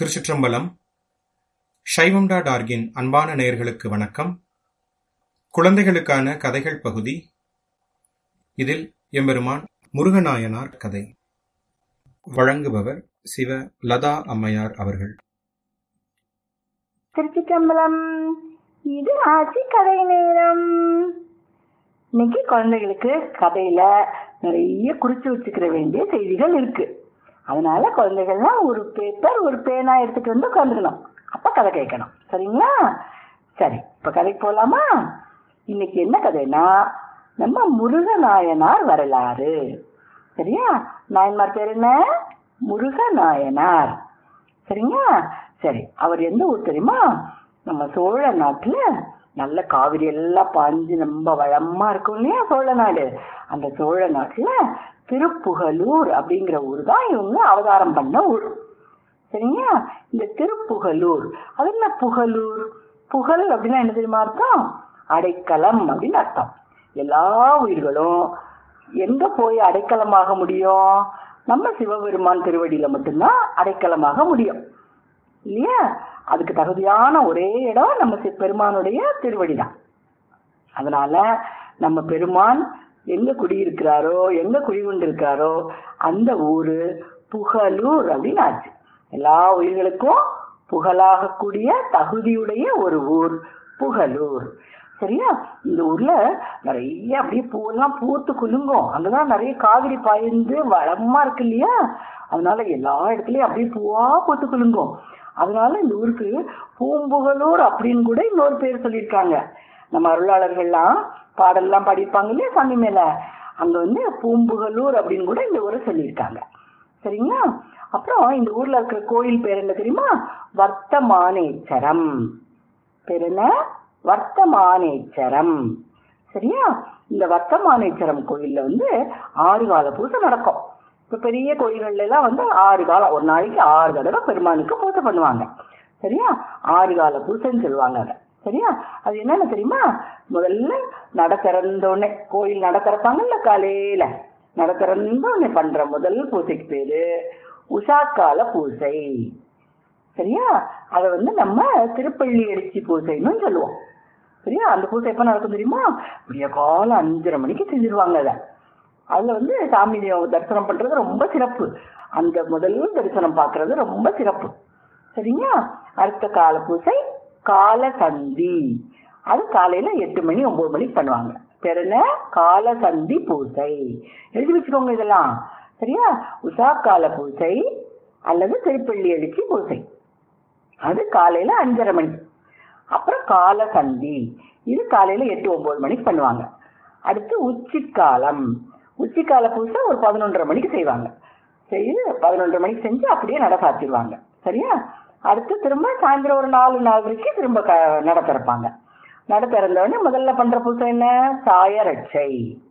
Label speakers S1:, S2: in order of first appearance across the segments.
S1: திருச்சிற்றம்பலம் சைவம் டாட் ஆர்கின் அன்பான நேயர்களுக்கு வணக்கம் குழந்தைகளுக்கான கதைகள் பகுதி இதில் எம்பெருமான் முருகநாயனார் கதை வழங்குபவர் சிவ லதா அம்மையார் அவர்கள்
S2: திருச்சிற்றம்பலம் இது ஆட்சி கதை நேரம் இன்னைக்கு குழந்தைகளுக்கு கதையில நிறைய குறிச்சு வச்சுக்கிற வேண்டிய செய்திகள் இருக்கு அதனால குழந்தைகள்லாம் ஒரு பேப்பர் ஒரு பேனா எடுத்துட்டு வந்து உட்காந்துக்கணும் அப்ப கதை கேட்கணும் சரிங்களா சரி இப்ப கதைக்கு போலாமா இன்னைக்கு என்ன கதைனா நம்ம முருகநாயனார் வரலாறு சரியா நாயன்மார் பேர் என்ன முருகநாயனார் சரிங்களா சரி அவர் எந்த ஊர் தெரியுமா நம்ம சோழ நாட்டுல நல்ல காவிரி எல்லாம் பாஞ்சு ரொம்ப வளமா இருக்கும் இல்லையா சோழ நாடு அந்த சோழ நாட்டுல திருப்புகலூர் அப்படிங்கிற ஊர் தான் இவங்க அவதாரம் பண்ண ஊர் சரிங்களா இந்த திருப்புகலூர் அது என்ன புகலூர் புகழ் அப்படின்னா என்ன தெரியுமா அர்த்தம் அடைக்கலம் அப்படின்னு அர்த்தம் எல்லா உயிர்களும் எங்க போய் அடைக்கலமாக முடியும் நம்ம சிவபெருமான் திருவடியில மட்டும்தான் அடைக்கலமாக முடியும் இல்லையா அதுக்கு தகுதியான ஒரே இடம் நம்ம சி- பெருமானுடைய திருவடி தான் அதனால நம்ம பெருமான் எங்க குடியிருக்கிறாரோ எங்க குடிகொண்டிருக்கிறாரோ அந்த ஊரு புகழூர் அப்படின்னு ஆச்சு எல்லா உயிர்களுக்கும் புகழாகக்கூடிய தகுதியுடைய ஒரு ஊர் புகழூர் சரியா இந்த ஊர்ல நிறைய அப்படியே பூவெல்லாம் பூத்து குலுங்கும் அங்கதான் நிறைய காவிரி பாய்ந்து வளமா இருக்கு இல்லையா அதனால எல்லா இடத்துலயும் அப்படியே பூவா பூத்து குலுங்கும் அதனால இந்த ஊருக்கு பூம்புகலூர் அப்படின்னு கூட இன்னொரு பேர் சொல்லியிருக்காங்க நம்ம அருளாளர்கள்லாம் பாடல்லாம் பாடியிருப்பாங்க இல்லையா சாமி மேல அங்க வந்து பூம்புகலூர் அப்படின்னு கூட இந்த ஊரை சொல்லியிருக்காங்க சரிங்களா அப்புறம் இந்த ஊர்ல இருக்கிற கோயில் பேர் என்ன தெரியுமா வர்த்தமானேச்சரம் பேர் என்ன வர்த்தமானேச்சரம் சரியா இந்த வர்த்தமானேச்சரம் கோயில்ல வந்து ஆறு கால பூஜை நடக்கும் இப்ப பெரிய கோயில்கள்ல எல்லாம் வந்து ஆறு காலம் ஒரு நாளைக்கு ஆறு தடவை பெருமானுக்கு பூஜை பண்ணுவாங்க சரியா ஆறு கால பூஜைன்னு சொல்லுவாங்க அதை சரியா அது என்னன்னு தெரியுமா முதல்ல நட திறந்த உடனே கோயில் நட திறப்பாங்கல்ல காலையில நட திறந்த உடனே பண்ற முதல் பூஜைக்கு பேரு உஷாக்கால பூஜை சரியா அதை வந்து நம்ம திருப்பள்ளி எழுச்சி பூஜைன்னு சொல்லுவோம் சரியா அந்த பூஜை எப்ப நடக்கும் தெரியுமா விடிய காலம் அஞ்சரை மணிக்கு செஞ்சிருவாங்க அதை அதுல வந்து சாமி தரிசனம் பண்றது ரொம்ப சிறப்பு அந்த முதல் தரிசனம் பார்க்கிறது ரொம்ப சிறப்பு சரிங்களா அடுத்த கால பூஜை கால சந்தி அது காலையில எட்டு மணி ஒன்பது மணிக்கு பண்ணுவாங்க பேர் என்ன கால சந்தி பூஜை எழுதி வச்சுக்கோங்க இதெல்லாம் சரியா உஷா கால பூஜை அல்லது திருப்பள்ளி எழுச்சி பூஜை அது காலையில அஞ்சரை மணி அப்புறம் கால சந்தி இது காலையில எட்டு ஒன்பது மணிக்கு பண்ணுவாங்க அடுத்து உச்சிக்காலம் உச்சிக்கால பூஜை ஒரு பதினொன்றரை மணிக்கு செய்வாங்க செய்து பதினொன்றரை மணிக்கு செஞ்சு அப்படியே நட சாத்திடுவாங்க சரியா அடுத்து திரும்ப சாயந்தரம் ஒரு நாலு நாலரைக்கு திரும்ப க நட திறப்பாங்க நட திறந்தவொடனே முதல்ல பண்ற பூஜை என்ன சாயரட்சை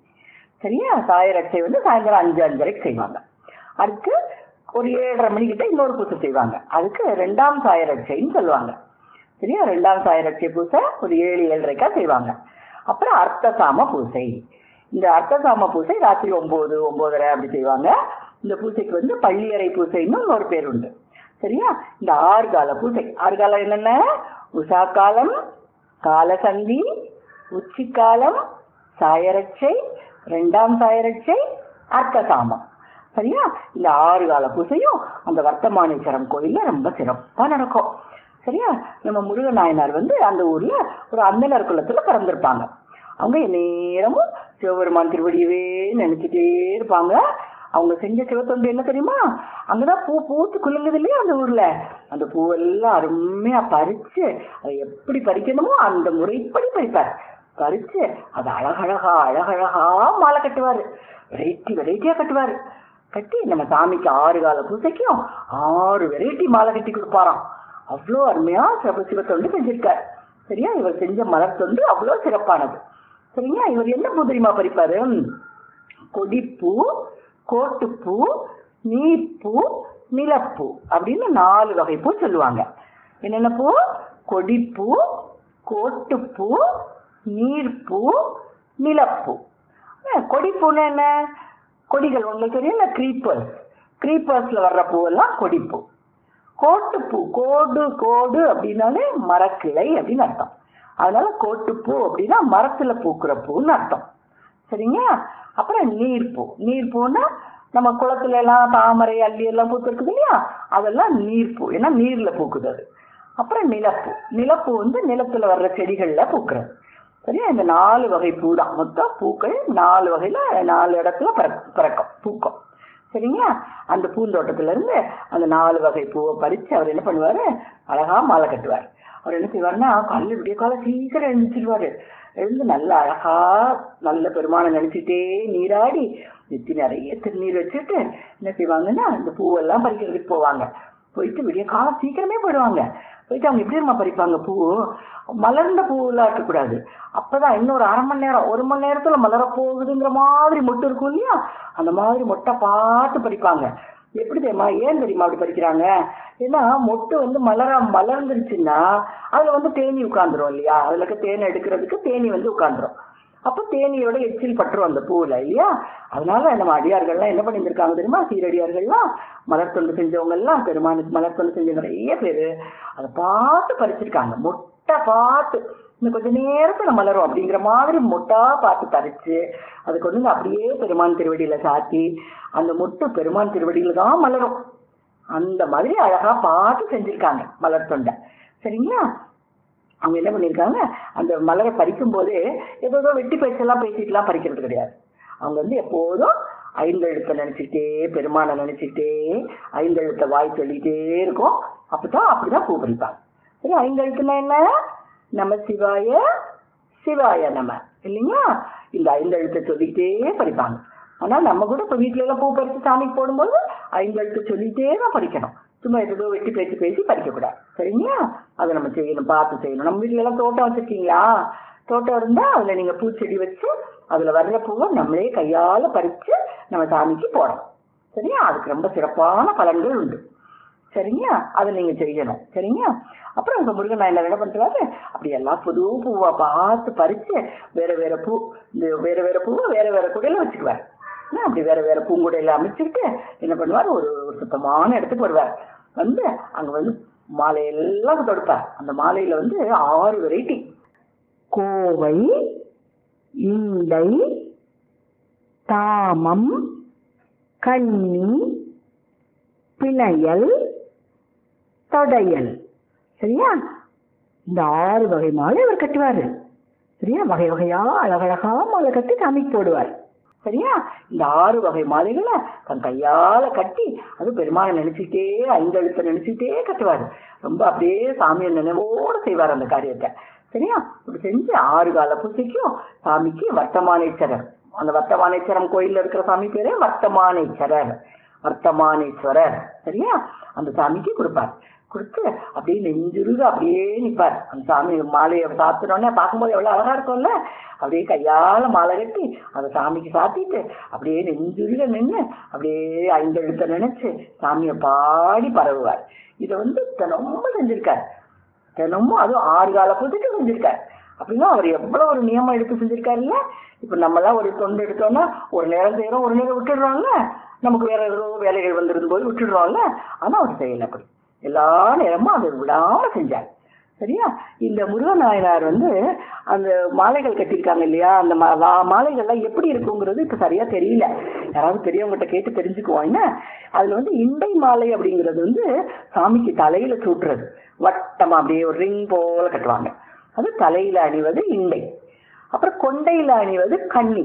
S2: சரியா சாயரட்சை வந்து சாயந்தரம் அஞ்சு அஞ்சரைக்கு செய்வாங்க அடுத்து ஒரு ஏழரை மணிக்கிட்ட இன்னொரு பூஜை செய்வாங்க அதுக்கு ரெண்டாம் சாயரட்சைன்னு சொல்லுவாங்க சரியா ரெண்டாம் சாயரட்சை பூஜை ஒரு ஏழு ஏழரைக்கா செய்வாங்க அப்புறம் அர்த்தசாம பூஜை இந்த அர்த்தசாம பூஜை ராத்திரி ஒன்பது ஒன்பதரை அப்படி செய்வாங்க இந்த பூஜைக்கு வந்து பள்ளியறை பூஜைன்னு ஒரு பேர் உண்டு சரியா இந்த ஆறு கால பூஜை ஆறு காலம் என்னென்ன உஷா காலம் காலசந்தி உச்சிக்காலம் சாயரட்சை ரெண்டாம் சாயரட்சை அர்த்தசாமம் சரியா இந்த ஆறு கால பூஜையும் அந்த வர்த்தமானேஸ்வரம் கோயில்ல ரொம்ப சிறப்பா நடக்கும் சரியா நம்ம முருகன் நாயனார் வந்து அந்த ஊர்ல ஒரு அந்தனர் குலத்துல பிறந்திருப்பாங்க அவங்க நேரமும் சிவபெருமான் திருவடியவே நினைச்சிட்டே இருப்பாங்க அவங்க செஞ்ச சிவத்தொண்டு என்ன தெரியுமா அங்கதான் பூ பூத்து குலுங்குது இல்லையா அந்த ஊர்ல அந்த பூவெல்லாம் அருமையா பறிச்சு அதை எப்படி பறிக்கணுமோ அந்த முறைப்படி பறிப்பார் பறிச்சு அதை அழகழகா அழகழகா மாலை கட்டுவாரு வெரைட்டி வெரைட்டியா கட்டுவாரு கட்டி நம்ம சாமிக்கு ஆறு கால பூஜைக்கும் ஆறு வெரைட்டி மாலை கட்டி கொடுப்பாராம் அவ்வளோ அருமையா சிவ சிவத்தொண்டு செஞ்சிருக்காரு சரியா இவர் செஞ்ச மலர் தொண்டு அவ்வளோ சிறப்பானது சரிங்களா இவர் என்ன பூ தெரியுமா பறிப்பாரு கொடிப்பூ கோட்டுப்பூ நீர்ப்பூ நிலப்பூ அப்படின்னு நாலு வகை பூ சொல்லுவாங்க என்னென்ன பூ கொடிப்பூ கோட்டுப்பூ நீர்ப்பூ நிலப்பூ அஹ் கொடிப்பூன்னா என்ன கொடிகள் உங்களுக்கு தெரியும் க்ரீப்பர்ஸ் க்ரீப்பர்ஸ்ல வர்ற பூவெல்லாம் கொடிப்பூ கோட்டுப்பூ கோடு கோடு அப்படின்னாலே மரக்கிளை அப்படின்னு அர்த்தம் அதனால கோட்டுப்பூ அப்படின்னா மரத்துல பூக்கிற பூன்னு அர்த்தம் சரிங்க அப்புறம் நீர்ப்பூ நீர்ப்பூன்னா நம்ம குளத்துல எல்லாம் தாமரை அள்ளி எல்லாம் பூத்துருக்குது இல்லையா அதெல்லாம் நீர்ப்பூ ஏன்னா நீர்ல பூக்குது அது அப்புறம் நிலப்பூ நிலப்பூ வந்து நிலத்துல வர்ற செடிகள்ல பூக்குறது சரியா இந்த நாலு வகை பூ தான் மொத்தம் பூக்கள் நாலு வகையில நாலு இடத்துல பிறக்கும் பிறக்கும் பூக்கும் சரிங்களா அந்த பூந்தோட்டத்துல இருந்து அந்த நாலு வகை பூவை பறிச்சு அவர் என்ன பண்ணுவாரு அழகா மாலை கட்டுவார் அவர் என்ன செய்வாருன்னா கல்லு விடிய காலம் சீக்கிரம் எழுந்திருச்சிருவாரு எழுந்து நல்ல அழகா நல்ல பெருமானை நினைச்சிட்டே நீராடி நெத்தி நிறைய திருநீர் வச்சுட்டு என்ன செய்வாங்கன்னா இந்த பூவெல்லாம் பறிக்கிறதுக்கு போவாங்க போயிட்டு விடிய காலம் சீக்கிரமே போயிடுவாங்க போயிட்டு அவங்க எப்படி தெரியுமா பறிப்பாங்க பூ மலர்ந்த பூவெல்லாம் இருக்கக்கூடாது அப்பதான் இன்னொரு அரை மணி நேரம் ஒரு மணி நேரத்துல மலர போகுதுங்கிற மாதிரி மொட்டு இருக்கும் இல்லையா அந்த மாதிரி மொட்டை பார்த்து பறிப்பாங்க எப்படி தெரியுமா ஏன் தெரியுமா அப்படி பறிக்கிறாங்க ஏன்னா மொட்டு வந்து மலர மலர்ந்துருச்சுன்னா அதுல வந்து தேனி உட்காந்துரும் இல்லையா அதுல இருக்க தேனை எடுக்கிறதுக்கு தேனி வந்து உட்காந்துரும் அப்போ தேனியோட எச்சில் பட்டுரும் அந்த பூவில் இல்லையா அதனால நம்ம அடியார்கள்லாம் என்ன பண்ணியிருக்காங்க தெரியுமா சீரடியார்கள்லாம் மலர் தொண்டு செஞ்சவங்க எல்லாம் பெருமானுக்கு மலர் தொண்டு செஞ்ச நிறைய பேர் அதை பார்த்து பறிச்சிருக்காங்க மொட்டை பார்த்து இன்னும் கொஞ்ச நேரத்துல மலரும் அப்படிங்கிற மாதிரி மொட்டா பார்த்து பறிச்சு அது கொண்டு வந்து அப்படியே பெருமான் திருவடியில சாத்தி அந்த மொட்டு பெருமான் திருவடியில தான் மலரும் அந்த மாதிரி அழகா பார்த்து செஞ்சிருக்காங்க மலர் தொண்டை சரிங்களா அவங்க என்ன பண்ணியிருக்காங்க அந்த மலரை பறிக்கும் போதே ஏதோ ஏதோ வெட்டி பேச்செல்லாம் பேசிட்டுலாம் பறிக்கிறது கிடையாது அவங்க வந்து எப்போதும் ஐந்தெழுத்தை நினைச்சுக்கிட்டே பெருமானை நினைச்சுக்கிட்டே ஐந்தெழுத்தை வாய் சொல்லிட்டே இருக்கும் அப்பதான் அப்படிதான் பூ பறிப்பாங்க சரி ஐந்தெழுத்துனா என்ன நம சிவாய சிவாய நம இல்லைங்களா இந்த ஐந்தெழுத்தை சொல்லிக்கிட்டே பறிப்பாங்க ஆனா நம்ம கூட இப்ப வீட்டுல எல்லாம் பூ பறிச்சு சாமிக்கு போடும்போது ஐந்தெழுத்து சொல்லிட்டே தான் பறிக்கணும் சும்மா ஏதோ வெட்டி பேசி பேசி பறிக்கக்கூடாது சரிங்களா அதை நம்ம செய்யணும் பார்த்து செய்யணும் நம்ம வீட்டுல எல்லாம் தோட்டம் வச்சிருக்கீங்களா தோட்டம் இருந்தா அதுல நீங்க பூச்செடி வச்சு அதுல வர்ற பூவை நம்மளே கையால பறிச்சு நம்ம சாமிக்கு போடணும் சரியா அதுக்கு ரொம்ப சிறப்பான பலன்கள் உண்டு சரிங்களா அதை நீங்க செய்யணும் சரிங்களா அப்புறம் உங்க முருகன் நான் என்ன பண்றாரு அப்படி எல்லாம் புது பூவா பார்த்து பறிச்சு வேற வேற பூ இந்த வேற வேற பூவை வேற வேற குடையில வச்சுக்குவார் என்ன அப்படி வேற வேற பூங்குடையில அமைச்சுக்கிட்டு என்ன பண்ணுவார் ஒரு ஒரு சுத்தமான இடத்துக்கு வருவார் வந்து அங்க வந்து மாலையெல்லாம் தொடுப்பார் அந்த மாலையில வந்து ஆறு வெரைட்டி கோவை இண்டை தாமம் கன்னி பிணையல் தொடையல் சரியா இந்த ஆறு வகை மாலை அவர் கட்டுவாரு சரியா வகை வகையா அழகழகா மாலை கட்டி சாமிக்கு போடுவார் சரியா இந்த ஆறு வகை மாலைகளை தன் கையால கட்டி அது பெருமானை நினைச்சிட்டே ஐந்தெழுத்த நினைச்சிட்டே கட்டுவாரு ரொம்ப அப்படியே சாமியை நினைவோடு செய்வார் அந்த காரியத்தை சரியா இப்படி செஞ்சு ஆறு கால பூசைக்கும் சாமிக்கு வர்த்தமானேஸ்வரர் அந்த வர்த்தமானேஸ்வரம் கோயில்ல இருக்கிற சாமி பேரே வர்த்தமானேஸ்வரர் வர்த்தமானேஸ்வரர் சரியா அந்த சாமிக்கு கொடுப்பார் கொடுத்து அப்படியே நெஞ்சுருக அப்படியே நிற்பார் அந்த சாமி மாலையை சாத்தினோடனே பார்க்கும்போது எவ்வளோ அழகா இருக்கும்ல அப்படியே கையால மாலை கட்டி அந்த சாமிக்கு சாத்திட்டு அப்படியே நெஞ்சுருக நின்று அப்படியே ஐந்தெழுத்த நினைச்சு சாமியை பாடி பரவுவார் இதை வந்து தினமும் செஞ்சிருக்கார் தினமும் அதுவும் ஆறு கால பூஜைக்கு செஞ்சிருக்கார் அப்படின்னா அவர் எவ்வளவு ஒரு நியமம் எடுத்து செஞ்சிருக்காரு இல்ல இப்ப நம்ம எல்லாம் ஒரு தொண்டு எடுத்தோம்னா ஒரு நேரம் செய்யறோம் ஒரு நேரம் விட்டுடுறோம்ல நமக்கு வேற ஏதோ வேலைகள் வந்திருக்கும் போது விட்டுடுறோம்ல ஆனா அவர் செய்யல அப்படி எல்லா நேரமும் அதை விடாம செஞ்சார் சரியா இந்த முருகநாயனார் வந்து அந்த மாலைகள் கட்டியிருக்காங்க இல்லையா அந்த மா- வா- மாலைகள்லாம் எப்படி இருக்குங்கிறது இப்ப சரியா தெரியல யாராவது பெரியவங்ககிட்ட கேட்டு தெரிஞ்சுக்குவோம் என்ன அதுல வந்து இண்டை மாலை அப்படிங்கிறது வந்து சாமிக்கு தலையில சூட்டுறது வட்டமா அப்படியே ஒரு ரிங் போல கட்டுவாங்க அது தலையில அணிவது இண்டை அப்புறம் கொண்டையில அணிவது கன்னி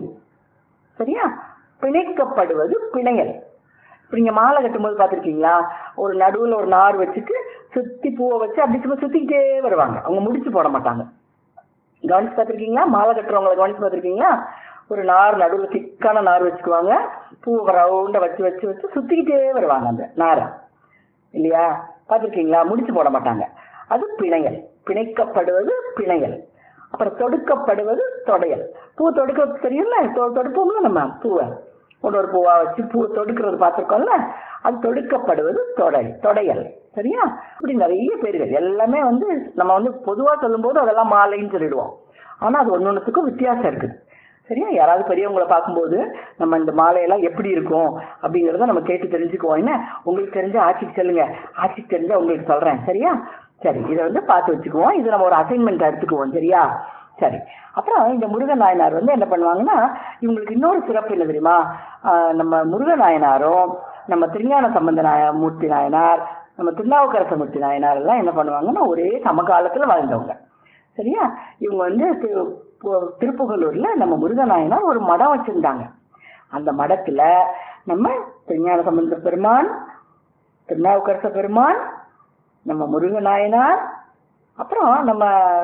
S2: சரியா பிணைக்கப்படுவது பிணையல் இப்ப நீங்க மாலை கட்டும்போது பார்த்திருக்கீங்களா ஒரு நடுவுல ஒரு நார் வச்சுட்டு சுத்தி பூவை வச்சு அப்படி சும்மா சுத்திக்கிட்டே வருவாங்க அவங்க முடிச்சு போட மாட்டாங்க கவனிச்சு பார்த்திருக்கீங்களா மாலை கட்டுறவங்களை கவனிச்சு பார்த்திருக்கீங்களா ஒரு நார் நடுவுல திக்கான நார் வச்சுக்குவாங்க பூவை ரவுண்ட வச்சு வச்சு வச்சு சுத்திக்கிட்டே வருவாங்க அந்த நாரை இல்லையா பார்த்திருக்கீங்களா முடிச்சு போட மாட்டாங்க அது பிணையல் பிணைக்கப்படுவது பிணையல் அப்புறம் தொடுக்கப்படுவது தொடையல் பூ தொடுக்க தெரியும்ல தொ- தொடுப்போம்ல நம்ம பூவை ஒரு ஒரு பூவா வச்சு பூ தொடுக்கிறது பார்த்திருக்கோம்ல அது தொடுக்கப்படுவது தொடை தொடையல் சரியா இப்படி நிறைய பேர்கள் எல்லாமே வந்து நம்ம வந்து பொதுவா சொல்லும்போது அதெல்லாம் மாலைன்னு சொல்லிடுவோம் ஆனா அது ஒன்னொன்னுத்துக்கும் வித்தியாசம் இருக்குது சரியா யாராவது பெரியவங்களை பார்க்கும்போது நம்ம இந்த மாலையெல்லாம் எப்படி இருக்கும் அப்படிங்கிறத நம்ம கேட்டு தெரிஞ்சுக்குவோம் என்ன உங்களுக்கு தெரிஞ்ச ஆட்சிக்கு சொல்லுங்க ஆட்சிக்கு தெரிஞ்சா உங்களுக்கு சொல்றேன் சரியா சரி இதை வந்து பார்த்து வச்சுக்குவோம் இது நம்ம ஒரு அசைன்மெண்ட் எடுத்துக்குவோம் சரியா சரி அப்புறம் இந்த முருகன் நாயனார் வந்து என்ன பண்ணுவாங்கன்னா இவங்களுக்கு இன்னொரு சிறப்பு என்ன தெரியுமா ஆஹ் நம்ம முருகன் நாயனாரும் நம்ம திருஞான சம்பந்த நாய மூர்த்தி நாயனார் நம்ம திருநாவுக்கரச மூர்த்தி நாயனார் எல்லாம் என்ன பண்ணுவாங்கன்னா ஒரே சமகாலத்துல வாழ்ந்தவங்க சரியா இவங்க வந்து திரு- பு- திருப்புகலூர்ல நம்ம முருகன் நாயனார் ஒரு மடம் வச்சிருந்தாங்க அந்த மடத்துல நம்ம திருஞான சம்பந்த பெருமான் திருநாவுக்கரச பெருமான் நம்ம முருகன் நாயனார் அப்புறம் நம்ம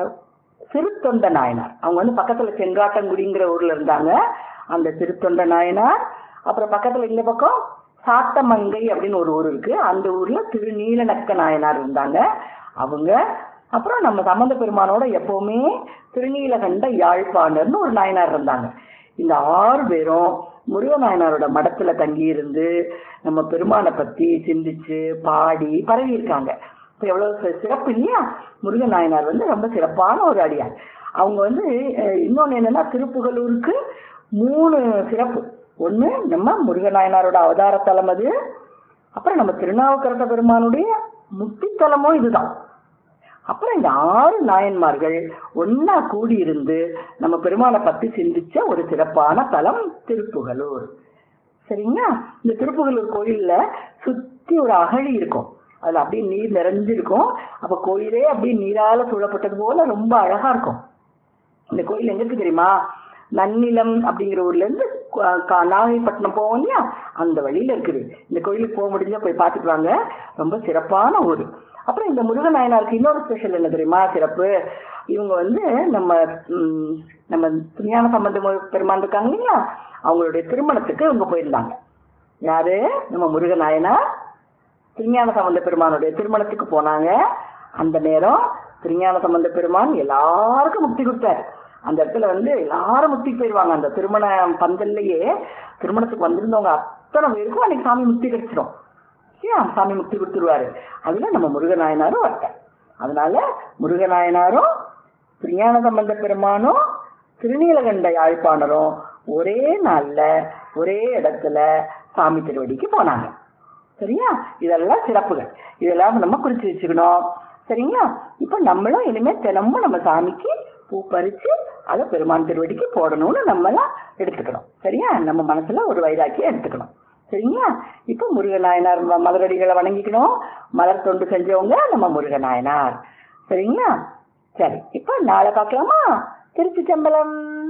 S2: திருத்தொண்ட நாயனார் அவங்க வந்து பக்கத்துல செங்காட்டங்குடிங்கிற ஊர்ல இருந்தாங்க அந்த திருத்தொண்ட நாயனார் அப்புறம் பக்கத்துல இந்த பக்கம் சாத்தமங்கை அப்படின்னு ஒரு ஊர் இருக்கு அந்த ஊர்ல திருநீலநக்க நாயனார் இருந்தாங்க அவங்க அப்புறம் நம்ம சம்பந்த பெருமானோட எப்பவுமே திருநீலகண்ட யாழ்ப்பாணர்னு ஒரு நாயனார் இருந்தாங்க இந்த ஆறு பேரும் முருக நாயனாரோட மடத்துல தங்கி இருந்து நம்ம பெருமானை பத்தி சிந்திச்சு பாடி பரவி இருக்காங்க இப்ப எவ்வளவு சி- சிறப்பு இல்லையா முருகன் நாயனார் வந்து ரொம்ப சிறப்பான ஒரு அடியார் அவங்க வந்து அஹ், இன்னொன்னு என்னன்னா திருப்புகலூருக்கு மூணு சிறப்பு ஒண்ணு நம்ம முருகன் நாயனாரோட அவதார தலம் அது அப்புறம் நம்ம திருநாவுக்கரச பெருமானுடைய முத்தித்தலமும் இதுதான் அப்புறம் இந்த ஆறு நாயன்மார்கள் ஒன்னா கூடி இருந்து நம்ம பெருமானை பத்தி சிந்திச்ச ஒரு சிறப்பான தலம் திருப்புகலூர் சரிங்களா இந்த திருப்புகலூர் கோயில்ல சுத்தி ஒரு அகழி இருக்கும் அதுல அப்படியே நீர் நிறைஞ்சிருக்கும் அப்ப கோயிலே அப்படியே நீரால சூழப்பட்டது போல ரொம்ப அழகா இருக்கும் இந்த கோயில் எங்க இருக்கு தெரியுமா நன்னிலம் அப்படிங்கிற ஊர்ல இருந்து கு- கா- நாகைப்பட்டினம் போவோம் இல்லையா அந்த வழியில இருக்குது இந்த கோயிலுக்கு போக முடிஞ்சா போய் பார்த்துட்டு வாங்க ரொம்ப சிறப்பான ஊர் அப்புறம் இந்த முருகன் நாயனாருக்கு இன்னொரு ஸ்பெஷல் என்ன தெரியுமா சிறப்பு இவங்க வந்து நம்ம ம், நம்ம திருஞான சம்பந்த மு- பெருமான் இருக்காங்க இல்லையா அவங்களுடைய திருமணத்துக்கு இவங்க போயிருந்தாங்க யாரு நம்ம முருகன் நாயனார் திருஞான சம்பந்த பெருமானுடைய திருமணத்துக்கு போனாங்க அந்த நேரம் திருஞான சம்பந்த பெருமான் எல்லாருக்கும் முக்தி கொடுத்தாரு அந்த இடத்துல வந்து எல்லாரும் முக்திக்கு போயிருவாங்க அந்த திருமண பந்தல்லையே திருமணத்துக்கு வந்திருந்தவங்க அத்தனை பேருக்கும் அன்னைக்கு சாமி முக்தி கிடைச்சிடும் ஏன் சாமி முக்தி கொடுத்துருவாரு அதுல நம்ம முருகநாயனாரும் வரட்டார் அதனால முருகநாயனாரும் திருஞான சம்பந்த பெருமானும் திருநீலகண்ட யாழ்ப்பாணரும் ஒரே நாள்ல ஒரே இடத்துல சாமி திருவடிக்கு போனாங்க சரியா இதெல்லாம் சிறப்புகள் இதெல்லாம் நம்ம குறிச்சு வச்சுக்கணும் சரிங்களா இப்ப நம்மளும் இனிமே தினமும் நம்ம சாமிக்கு பூ பறிச்சு அதை பெருமான் திருவடிக்கு போடணும்னு நம்ம எல்லாம் எடுத்துக்கணும் சரியா நம்ம மனசுல ஒரு வைராக்கியம் எடுத்துக்கணும் சரிங்களா இப்ப முருகநாயனார் ம- மலரடிகளை வணங்கிக்கணும் மலர் தொண்டு செஞ்சவங்க நம்ம முருகநாயனார் சரிங்களா சரி இப்ப நாளை பார்க்கலாமா திருச்சி சம்பளம்